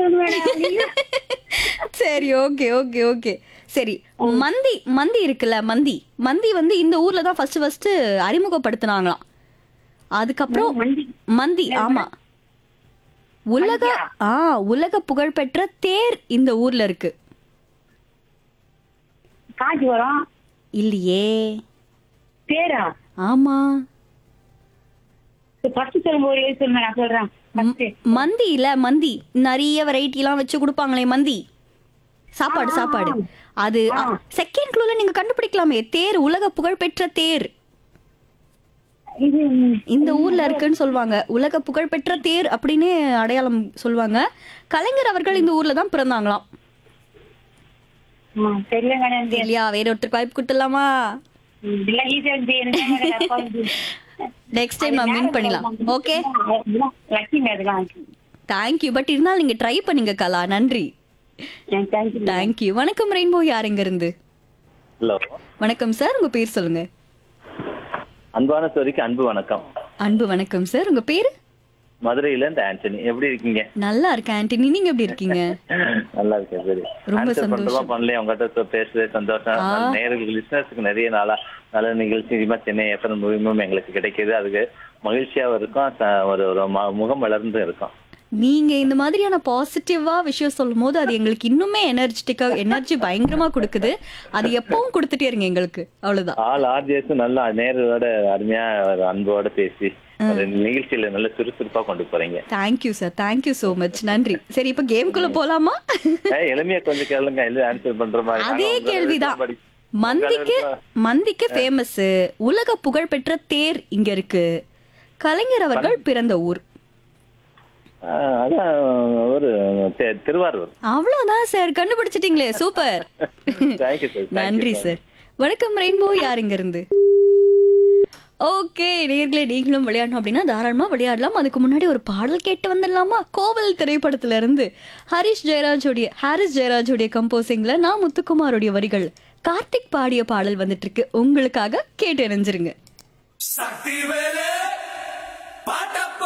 சொல்லணும் மேடம் நீங்க சரி ஓகே ஓகே ஓகே சரி மந்தி மந்தி இருக்குல்ல மந்தி மந்தி வந்து இந்த ஊர்ல தான் ஃபர்ஸ்ட் ஃபர்ஸ்ட் அறிமுகப்படுத்தினாங்களாம் அதுக்கப்புறம் மந்தி. மந்தி ஆமா உலக ஆ உலக புகழ்பெற்ற தேர் இந்த ஊர்ல இருக்கு காஞ்சி வரும் இல்லையே பேரா ஆமா ஃபர்ஸ்ட் சொல்லுங்க ஒரு எழுதி சொல்லுங்க நான் சொல்றேன் ஃபர்ஸ்ட் மந்தி இல்ல மந்தி நிறைய வெரைட்டி எல்லாம் வச்சு கொடுப்பாங்களே மந்தி சாப்பாடு சாப்பாடு அது செகண்ட் க்ளூல நீங்க கண்டுபிடிக்கலாமே தேர் உலக புகழ்பெற்ற தேர் இது இந்த ஊர்ல இருக்குன்னு சொல்லுவாங்க உலக புகழ்பெற்ற தேர் அப்படின்னு அடையாளம் சொல்லுவாங்க கலைஞர் அவர்கள் இந்த ஊர்ல தான் பிறந்தாங்களாம் ஆ, தெரியல மேடம் இது இல்லையா வேற ஒருத்தருக்கு வாய்ப்பு கொடுத்துடலாமா ம், இல்ல ஈஸியா இருந்து எனக்கு தான் மேடம் அப்பா வந்து. நெக்ஸ்ட் டைம் நம்ம வின் பண்ணிடலாம் ஓகே அதெல்லாம் லக்கிங்க அதெல்லாம் தேங்க்யூ பட் இருந்தாலும் நீங்க ட்ரை பண்ணுங்க கலா நன்றி தேங்க்யூ தேங்க்யூ வணக்கம் ரெயின்போ யார் எங்க இருந்து ஹலோ வணக்கம் சார் உங்க பேர் சொல்லுங்க அன்பான சோரிக்கு அன்பு வணக்கம் அன்பு வணக்கம் சார் உங்க பேரு மதுரையில இருந்து ஆண்டனி எப்படி இருக்கீங்க நல்லா இருக்கேன் ஆண்டனி நீங்க எப்படி இருக்கீங்க நல்லா இருக்கேன் சரி ரொம்ப Answer சந்தோஷம். பண்றோமா பண்ணலையா உங்ககிட்ட பேசுறது சந்தோஷம் நேர்களுக்கு லிசனர்ஸ்க்கு நிறைய நாளா நல்ல நிகழ்ச்சி இதுமா சென்னை எஃப்எம் மூலியமும் எங்களுக்கு கிடைக்குது அதுக்கு மகிழ்ச்சியாவும் இருக்கும் ச- ஒரு ஒரு ம- முகம் வளர்ந்து இருக்கும் நீங்க இந்த மாதிரியான பாசிட்டிவா விஷயம் சொல்லும் போது அது எங்களுக்கு இன்னுமே எனர்ஜெட்டிக்கா எனர்ஜி பயங்கரமா கொடுக்குது அது எப்பவும் கொடுத்துட்டே இருங்க எங்களுக்கு அவ்வளவுதான் ஆல் ஆர்ஜிஎஸ் நல்லா நேரோட அருமையா ஒரு அன்போட பேசி ஒரு நிகழ்ச்சியில நல்ல சுறுசுறுப்பா கொண்டு போறீங்க thank you sir thank you so much நன்றி சரி இப்ப கேம்குள்ள போலாமா ஏய், எளிமையா கொஞ்சம் கேளுங்க எல்லாம் ஆன்சர் பண்ற மாதிரி அதே நாங்க உங்க கேள்விதான் படி- மந்திக்கு மந்திக்கு ஃபேமஸ் உலக புகழ்பெற்ற தேர் இங்க இருக்கு கலைஞர் அவர்கள் பிறந்த ஊர் ஆ, அதான் ஒரு தி- திருவாரூர் அவ்வளவுதான் சார் கண்டுபிடிச்சிட்டீங்களே சூப்பர் தேங்க்யூ சார் நன்றி சார் வணக்கம் ரெயின்போ யார் இங்க இருந்து ஓகே நேர்களே நீங்களும் விளையாடணும் அப்படின்னா தாராளமா விளையாடலாம் அதுக்கு முன்னாடி ஒரு பாடல் கேட்டு வந்துடலாமா கோவில் திரைப்படத்துல இருந்து ஹரிஷ் ஜெயராஜோடைய ஹாரிஸ் ஜெயராஜோடைய கம்போசிங்ல நான் முத்துக்குமாரோடைய வரிகள் கார்த்திக் பாடிய பாடல் வந்துட்டு இருக்கு உங்களுக்காக கேட்டு இணைஞ்சிருங்க சக்தி வேலு பாட்ட